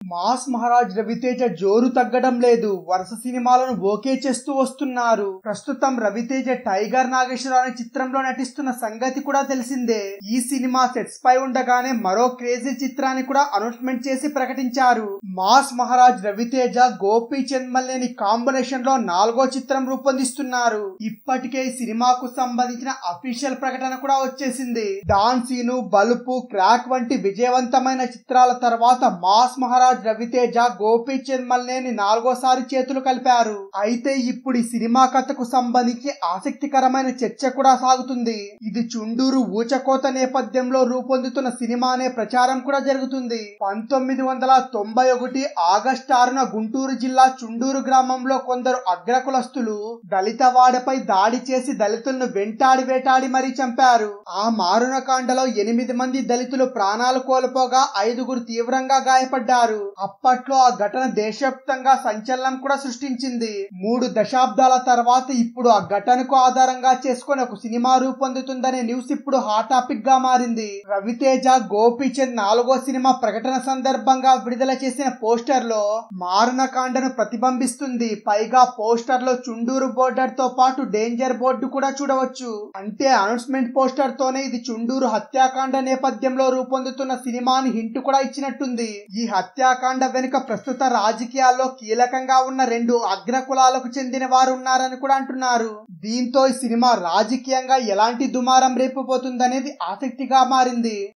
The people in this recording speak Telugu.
మాస్ మహారాజ్ రవితేజ జోరు తగ్గడం లేదు వరుస సినిమాలను ఓకే చేస్తూ వస్తున్నారు ప్రస్తుతం రవితేజ టైగర్ నాగేశ్వరరావు అనే చిత్రంలో నటిస్తున్న సంగతి కూడా తెలిసిందే ఈ సినిమా సెట్స్ పై ఉండగానే మరో క్రేజీ చిత్రాన్ని కూడా అనౌన్స్మెంట్ చేసి ప్రకటించారు మాస్ మహారాజ్ రవితేజ గోపి చంద్మల్లేని కాంబినేషన్ లో నాలుగో చిత్రం రూపొందిస్తున్నారు ఇప్పటికే ఈ సినిమాకు సంబంధించిన అఫీషియల్ ప్రకటన కూడా వచ్చేసింది డాన్ సీను బలుపు క్రాక్ వంటి విజయవంతమైన చిత్రాల తర్వాత మాస్ మహారాజ్ రవితేజ గోపి చంద్మల్నేని నాలుగోసారి చేతులు కలిపారు అయితే ఇప్పుడు ఈ సినిమా కథకు సంబంధించి ఆసక్తికరమైన చర్చ కూడా సాగుతుంది ఇది చుండూరు ఊచకోత నేపథ్యంలో రూపొందుతున్న సినిమా అనే ప్రచారం కూడా జరుగుతుంది పంతొమ్మిది వందల తొంభై ఒకటి ఆగస్టు ఆరున గుంటూరు జిల్లా చుండూరు గ్రామంలో కొందరు అగ్రకులస్తులు దళిత వాడపై దాడి చేసి దళితులను వెంటాడి వేటాడి మరీ చంపారు ఆ మారునకాండలో ఎనిమిది మంది దళితులు ప్రాణాలు కోల్పోగా ఐదుగురు తీవ్రంగా గాయపడ్డారు అప్పట్లో ఆ ఘటన దేశవ్యాప్తంగా సంచలనం కూడా సృష్టించింది మూడు దశాబ్దాల తర్వాత ఇప్పుడు ఆ ఘటనకు ఆధారంగా చేసుకుని ఒక సినిమా రూపొందుతుందనే న్యూస్ ఇప్పుడు హాట్ టాపిక్ గా మారింది రవితేజ గోపీచంద్ నాలుగో సినిమా ప్రకటన సందర్భంగా విడుదల చేసిన పోస్టర్ లో మారణకాండను ప్రతిబింబిస్తుంది పైగా పోస్టర్ లో చుండూరు బోర్డర్ తో పాటు డేంజర్ బోర్డు కూడా చూడవచ్చు అంటే అనౌన్స్మెంట్ పోస్టర్ తోనే ఇది చుండూరు హత్యాకాండ నేపథ్యంలో రూపొందుతున్న సినిమాని హింట్ కూడా ఇచ్చినట్టుంది ఈ హత్యాకాండ వెనుక ప్రస్తుత రాజకీయాల్లో కీలకంగా ఉన్న రెండు అగ్ర కులాలకు చెందిన వారు ఉన్నారని కూడా అంటున్నారు దీంతో ఈ సినిమా రాజకీయంగా ఎలాంటి దుమారం రేపుపోతుందనేది ఆసక్తిగా మారింది